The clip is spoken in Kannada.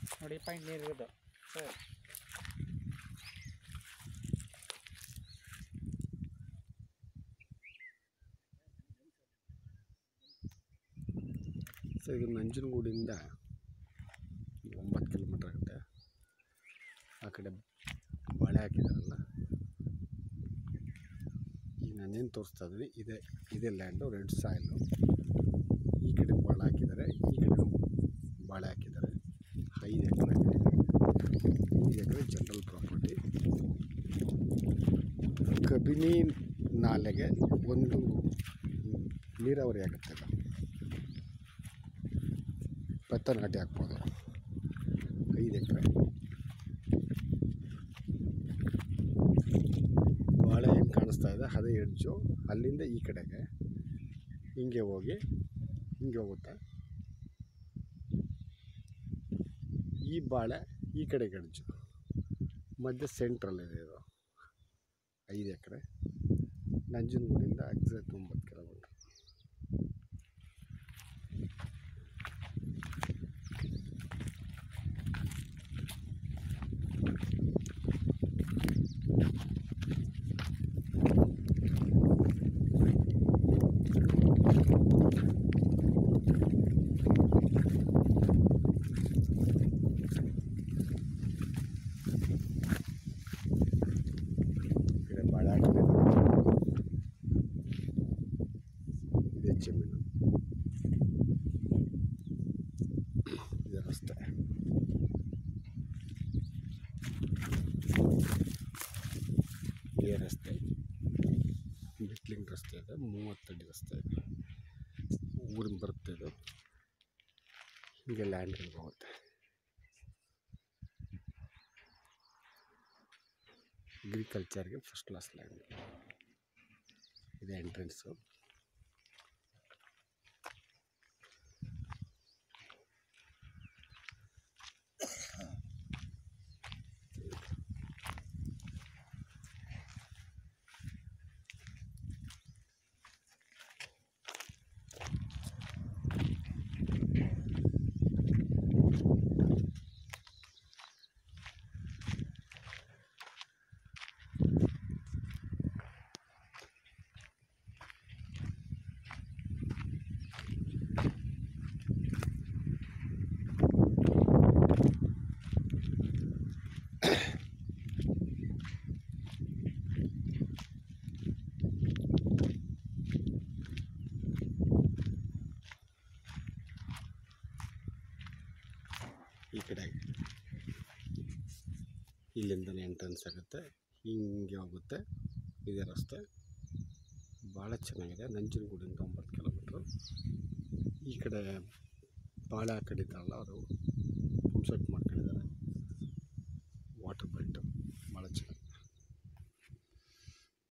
ನೋಡಿ ಪಾಯಿಂಟ್ ನೀರಿರೋದು ಸರ್ ಸೊ ಇದು ನಂಜನಗೂಡಿಂದ ಒಂದು ಒಂಬತ್ತು ಕಿಲೋಮೀಟ್ರ್ ಆಗುತ್ತೆ ಆ ಕಡೆ ಬಾಳೆ ಹಾಕಿದಾರಲ್ಲ ಈಗ ನಾನೇನು ತೋರಿಸ್ತಾ ಇದ್ದೀನಿ ಇದೇ ಇದೇ ಲ್ಯಾಂಡು ರೆಡ್ ಸಾಯಿಲು ಈ ಕಡೆ ಬಾಳೆ ಹಾಕಿದ್ದಾರೆ ಈ ಕಡೆ ಬಾಳೆ ಹಾಕಿದ್ದಾರೆ ಐದು ಎಕರೆ ಐದು ಎಕರೆ ಜನರಲ್ ಪ್ರಾಪರ್ಟಿ ಕಬಿನಿ ನಾಲೆಗೆ ಒಂದು ನೀರಾವರಿ ಆಗುತ್ತೆ ಅದು ಭತ್ತ ನಾಟಿ ಹಾಕ್ಬೋದು ಐದು ಎಕರೆ ಬಾಳೆ ಏನು ಕಾಣಿಸ್ತಾ ಇದೆ ಅದೇ ಎಡ್ಜು ಅಲ್ಲಿಂದ ಈ ಕಡೆಗೆ ಹಿಂಗೆ ಹೋಗಿ ಹಿಂಗೆ ಹೋಗುತ್ತೆ ಈ ಬಾಳೆ ಈ ಕಡೆಗೆ ಎಡ್ಜು ಮಧ್ಯ ಸೆಂಟ್ರಲ್ಲಿದೆ ಇದು ಐದು ಎಕರೆ ನಂಜನಗೂಡಿಂದ ಎಕ್ಸಾಕ್ಟ್ ಒಂಬತ್ತು ಕಿಲೋಮೀಟ್ರ್ ಈ ಕಡೆ ಬಾಳೆ ಹಾಕಿದೆ ಇದೇ ಜಮೀನು ಇದೆ ರಸ್ತೆ ಇದೇ ರಸ್ತೆ ಬಿಟ್ಲಿಂಗ್ ರಸ್ತೆ ಇದೆ ಮೂವತ್ತಡಿ ರಸ್ತೆ ಇದೆ ಊರಿಂದ ಬರುತ್ತೆ ಇದು ಹೀಗೆ ಲ್ಯಾಂಡ್ಗಳಿಗೆ ಹೋಗುತ್ತೆ ಅಗ್ರಿಕಲ್ಚರ್ಗೆ ಫಸ್ಟ್ ಕ್ಲಾಸ್ ಲ್ಯಾಂಡ್ ಇದೆ ಎಂಟ್ರೆನ್ಸು ಈ ಕಡೆ ಇಲ್ಲಿಂದನೇ ಎಂಟ್ರೆನ್ಸ್ ಆಗುತ್ತೆ ಹಿಂಗೆ ಹೋಗುತ್ತೆ ಇದೇ ರಸ್ತೆ ಭಾಳ ಚೆನ್ನಾಗಿದೆ ನಂಜನಗೂಡಿಂದ ಒಂಬತ್ತು ಕಿಲೋಮೀಟ್ರು ಈ ಕಡೆ ಬಾಳೆ ಆ ಕಡೆ ಇದ್ದಾರಲ್ಲ ಅವರು ಪಂಪ್ ಸೆಟ್ ಮಾಡ್ತಾರೆ